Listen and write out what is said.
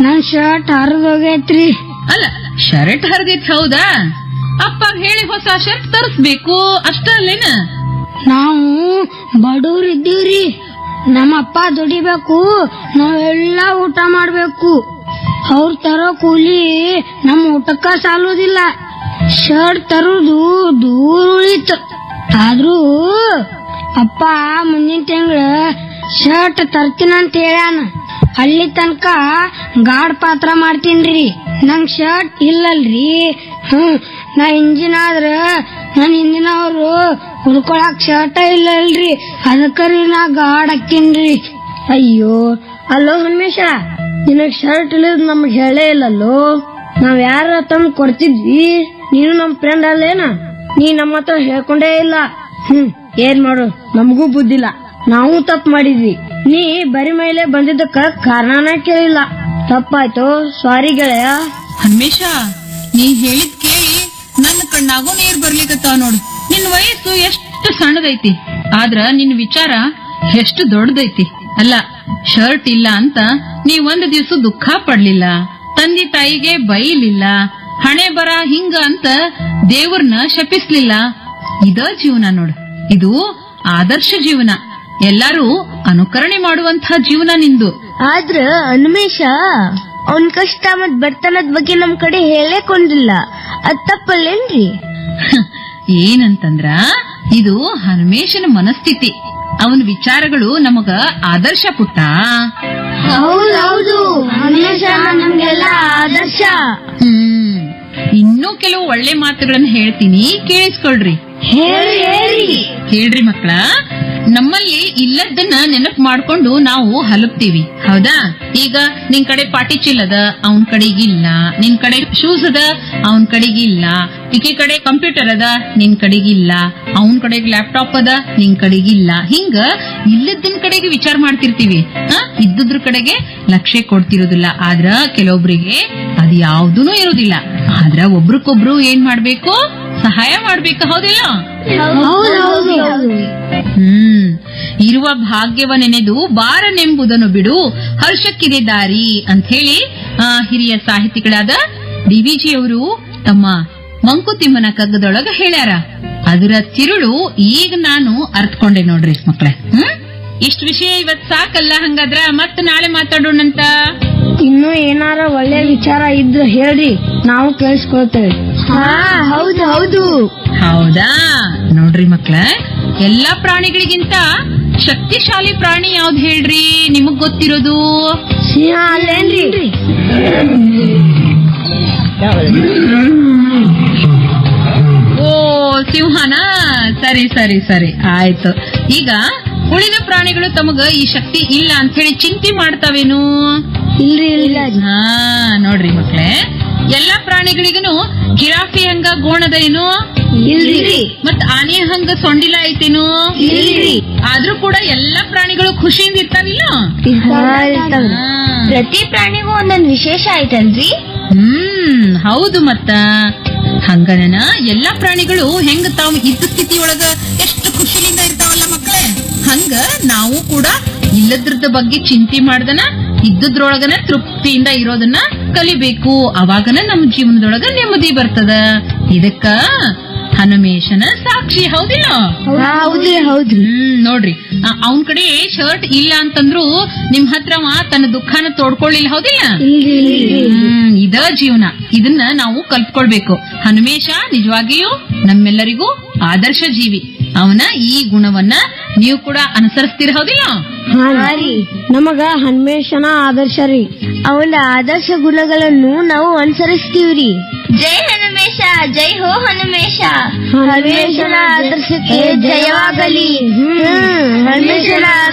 ನನ್ ಶರ್ಟ್ ಹರಿದೋಗೈತ್ರಿ ಅಲ್ಲ ಶರ್ಟ್ ಹರಿದೈತ್ ಹೌದಾ ಅಪ್ಪ ಹೇಳಿ ಹೊಸ ಶರ್ಟ್ ತರಿಸ್ಬೇಕು ಅಷ್ಟ ಅಲ್ಲೇನ ನಾವು ಬಡವ್ರ ಇದ್ದೀವ್ರಿ ನಮ್ಮ ಅಪ್ಪ ದುಡಿಬೇಕು ನಾವೆಲ್ಲ ಊಟ ಮಾಡ್ಬೇಕು ಅವ್ರ ತರೋ ಕೂಲಿ ನಮ್ಮ ಊಟಕ್ಕ ಸಾಲೋದಿಲ್ಲ ಶರ್ಟ್ ತರುದು ದೂರ ಉಳಿತು ಆದ್ರೂ ಅಪ್ಪ ಮುಂದಿನ ತಿಂಗಳ ಶರ್ಟ್ ತರ್ತೀನಂತ ಹೇಳ್ಯಾನ ಅಲ್ಲಿ ತನಕ ಗಾಡ್ ಪಾತ್ರ ಮಾಡ್ತೀನ್ರಿ ನಂಗ್ ಶರ್ಟ್ ಇಲ್ಲಲ್ರಿ ಹ್ಮ್ ನಾ ಇಂಜಿನ್ ಆದ್ರ ನನ್ ಹಿಂದಿನವ್ರು ಹುಡ್ಕೊಳಕ್ ಶರ್ಟ ಇಲ್ಲಲ್ರಿ ಅದಕ್ಕರಿ ನಾ ಗಾಡ್ ಹಾಕಿನ್ರಿ ಅಯ್ಯೋ ಅಲ್ಲೋ ಹಮೇಶ ನಿನಗ್ ಶರ್ಟ್ ಇಲ್ಲದ್ ನಮ್ಗ್ ಹೇಳೇ ಇಲ್ಲಲ್ಲೋ ನಾವ್ ಯಾರ ತಂದ್ ಕೊಡ್ತಿದ್ವಿ ನೀನು ನಮ್ ಫ್ರೆಂಡ್ ಅಲ್ಲೇನ ನೀ ನಮ್ಮ ಹತ್ರ ಹೇಳ್ಕೊಂಡೇ ಇಲ್ಲ ಹ್ಮ್ ಏನ್ ಮಾಡು ನಮಗೂ ಬುದ್ಧಿಲ್ಲ ನಾವು ತಪ್ಪು ಮಾಡಿದ್ವಿ ನೀ ಬರಿ ಮೇಲೆ ಬಂದಿದ್ದಕ್ಕ ಕಾರಣನ ಕೇಳಿಲ್ಲ ತಪ್ಪಾಯ್ತು ಸಾರಿ ಗೆಳೆಯ ಹನ್ಮೇಶ ನೀ ಹೇಳಿದ್ ಕೇಳಿ ನನ್ನ ಕಣ್ಣಾಗೂ ನೀರ್ ಬರ್ಲಿಕತ್ತಾವ ನೋಡು ನಿನ್ ವಯಸ್ಸು ಎಷ್ಟು ಸಣ್ಣದೈತಿ ಆದ್ರ ನಿನ್ ವಿಚಾರ ಎಷ್ಟು ದೊಡ್ಡದೈತಿ ಅಲ್ಲ ಶರ್ಟ್ ಇಲ್ಲ ಅಂತ ನೀ ಒಂದ್ ದಿವ್ಸ ದುಃಖ ಪಡ್ಲಿಲ್ಲ ತಂದೆ ತಾಯಿಗೆ ಬೈಲಿಲ್ಲ ಹಣೆ ಬರ ಹಿಂಗ ಅಂತ ದೇವ್ರನ್ನ ಶಪಿಸ್ಲಿಲ್ಲ ಇದ ಜೀವನ ನೋಡು ಇದು ಆದರ್ಶ ಜೀವನ ಎಲ್ಲಾರು ಅನುಕರಣೆ ಮಾಡುವಂತ ಜೀವನ ನಿಂದು ಆದ್ರ ಅನ್ಮೇಶ ಅವನ್ ಕಷ್ಟ ಮತ್ ಬರ್ತನದ ಬಗ್ಗೆ ನಮ್ ಕಡೆ ಹೇಳೇಕೊಂಡಿಲ್ಲ ಅದ್ ತಪ್ಪಲ್ಲೇನ್ರಿ ಏನಂತಂದ್ರ ಇದು ಹನುಮೇಶನ ಮನಸ್ಥಿತಿ ಅವನ ವಿಚಾರಗಳು ನಮಗ ಆದರ್ಶ ಪುಟ್ಟ ಹೌದೌದು ಹನುಮೇಶ ನಮ್ಗೆಲ್ಲ ಆದರ್ಶ ಹ್ಮ್ ಇನ್ನೂ ಕೆಲವು ಒಳ್ಳೆ ಮಾತುಗಳನ್ನ ಹೇಳ್ತೀನಿ ಕೇಳಿಸ್ಕೊಳ್ರಿ ಹೇಳಿ ಹೇಳಿ ಕೇಳ್ರಿ ಮಕ್ಕಳ ನಮ್ಮಲ್ಲಿ ಇಲ್ಲದನ್ನ ನೆನಪು ಮಾಡ್ಕೊಂಡು ನಾವು ಹಲಪ್ತೀವಿ ಹೌದಾ ಈಗ ನಿನ್ ಕಡೆ ಪಾಟಿ ಚೀಲ ಅದ ಅವನ್ ಕಡೆಗಿಲ್ಲ ನಿನ್ ಕಡೆ ಶೂಸ್ ಅದ ಅವನ್ ಕಡೆಗಿಲ್ಲ ಈಕಿ ಕಡೆ ಕಂಪ್ಯೂಟರ್ ಅದ ನಿನ್ ಕಡೆಗಿಲ್ಲ ಅವನ್ ಕಡೆಗೆ ಲ್ಯಾಪ್ಟಾಪ್ ಅದ ನಿನ್ ಕಡೆಗಿಲ್ಲ ಹಿಂಗ ಇಲ್ಲದಿನ ಕಡೆಗೆ ವಿಚಾರ ಮಾಡ್ತಿರ್ತೀವಿ ಆ? ಇದ್ದುದ್ರ ಕಡೆಗೆ ಲಕ್ಷ್ಯ ಕೊಡ್ತಿರೋದಿಲ್ಲ ಆದ್ರ ಕೆಲವೊಬ್ರಿಗೆ ಅದ್ ಯಾವ್ದೂನು ಇರೋದಿಲ್ಲ ಆದ್ರ ಒಬ್ರಿಗೊಬ್ರು ಏನ್ ಮಾಡ್ಬೇಕು ಸಹಾಯ ಮಾಡ್ಬೇಕು ಹೌದಿಲ್ಲ ಹೌದೌದು ಹ್ಮ್ ಇರುವ ಭಾಗ್ಯವ ನೆನೆದು ಬಾರನೆಂಬುದನ್ನು ಬಿಡು ಹರ್ಷಕ್ಕಿದೆ ದಾರಿ ಅಂತ ಹೇಳಿ ಆ, ಹಿರಿಯ ಸಾಹಿತಿಗಳಾದ ಡಿವಿಜಿ ಅವರು ತಮ್ಮ ಮಂಕುತಿಮ್ಮನ ಕಗ್ಗದೊಳಗ ಹೇಳ್ಯಾರ ಅದರ ತಿರುಳು ಈಗ ನಾನು ಅರ್ಥಕೊಂಡೆ ನೋಡ್ರಿ ಮಕ್ಳೆ ಹ್ಮ್ ಇಷ್ಟ ವಿಷಯ ಇವತ್ ಸಾಕಲ್ಲ ಹಂಗಾದ್ರ ಮತ್ ನಾಳೆ ಮಾತಾಡೋಣಂತ ಇನ್ನು ಏನಾರ ಒಳ್ಳೆ ವಿಚಾರ ಇದ್ರೆ ಹೇಳ್ರಿ ನಾವು ಕೇಳಿಸ್ಕೊಳ್ತೇವೆ ಹಾ ಹೌದು ಹೌದು ಹೌದಾ ನೋಡ್ರಿ ಮಕ್ಳ ಎಲ್ಲಾ ಪ್ರಾಣಿಗಳಿಗಿಂತ ಶಕ್ತಿಶಾಲಿ ಪ್ರಾಣಿ ಯಾವ್ದು ಹೇಳ್ರಿ ನಿಮಗ್ ಗೊತ್ತಿರೋದು ಸಿಂಹ ಅಲ್ಲೇನ್ರಿ ಓ ಸಿಂಹನಾ ಸರಿ ಸರಿ ಸರಿ ಆಯ್ತು ಈಗ ಉಳಿದ ಪ್ರಾಣಿಗಳು ತಮಗ ಈ ಶಕ್ತಿ ಇಲ್ಲ ಅಂತ ಹೇಳಿ ಚಿಂತೆ ಮಾಡ್ತಾವೇನು ಇಲ್ರಿ ಇಲ್ಲ ಹಾ ನೋಡ್ರಿ ಮಕ್ಳೇ ಎಲ್ಲಾ ಪ್ರಾಣಿಗಳಿಗೂ ಜಿರಾಫಿ ಹಂಗ ಗೋಣದ ಏನು ಇಲ್ರಿ ಮತ್ ಆನೆ ಹಂಗ ಸೊಂಡಿಲ ಐತೇನು ಇಲ್ರಿ. ಆದ್ರೂ ಕೂಡ ಎಲ್ಲಾ ಪ್ರಾಣಿಗಳು ಖುಷಿಯಿಂದ ಇರ್ತಾವಿಲ್ಲ ಹಾ. ಪ್ರತಿ ಪ್ರಾಣಿಗೂ ಒಂದೊಂದ್ ವಿಶೇಷ ಐತಲ್ರಿ ಹ್ಮ್ ಹೌದು ಮತ್ತ ಹಂಗನ ಎಲ್ಲಾ ಪ್ರಾಣಿಗಳು ಹೆಂಗ ತಾವು ಇದ್ದ ಸ್ಥಿತಿಯೊಳಗ ಎಷ್ಟು ಖುಷಿಯಿಂದ ಇರ್ತಾವಲ್ಲ ಮಕ್ಕಳೇ ಹಂಗ ನಾವು ಕೂಡ ಇಲ್ಲದ್ರದ ಬಗ್ಗೆ ಚಿಂತೆ ಮಾಡ್ದನ ಇದ್ದದ್ರೊಳಗನ ತೃಪ್ತಿಯಿಂದ ಇರೋದನ್ನ ಕಲಿಬೇಕು ಅವಾಗನ ನಮ್ಮ ಜೀವನದೊಳಗ ನೆಮ್ಮದಿ ಬರ್ತದ ಇದಕ್ಕ ಹನುಮೇಶನ ಸಾಕ್ಷಿ ಹೌದಿಲ್ಲ ಹೌದ್ರಿ ಹೌದ್ರಿ ಹ್ಮ್ ನೋಡ್ರಿ ಅವನ್ ಕಡೆ ಶರ್ಟ್ ಇಲ್ಲ ಅಂತಂದ್ರು ನಿಮ್ ಹತ್ರ ಅವ ತನ್ನ ದುಃಖನ ತೋಡ್ಕೊಳ್ಳಿಲ್ಲ ಹೌದಿಲ್ಲ ಇಲ್ರಿ ಇಲ್ರಿ ಹ್ಮ್ ಇದ ಜೀವನ ಇದನ್ನ ನಾವು ಕಲ್ತ್ಕೊಳ್ಬೇಕು ಹನುಮೇಶ ನಿಜವಾಗಿಯೂ ನಮ್ಮೆಲ್ಲರಿಗೂ ಆದರ್ಶ ಜೀವಿ ಅವನ ಈ ಗುಣವನ್ನ ನೀವು ಕೂಡ ಅನುಸರಿಸ್ತೀರ ಹೌದಿಲ್ಲ ಹಾ ರೀ ನಮಗ ಹನುಮೇಶನ ಆದರ್ಶ ರೀ ಅವನ ಆದರ್ಶ ಗುಣಗಳನ್ನು ನಾವು ಅನುಸರಿಸ್ತೀವ್ರಿ ಜೈ ಹನುಮೇಶ ಜೈ ಹೋ ಹನುಮೇಶ ಹನುಮೇಶನ ಆದರ್ಶಕ್ಕೆ ಜಯವಾಗಲಿ ಹ್ಮ್ ಹನುಮೇಶನ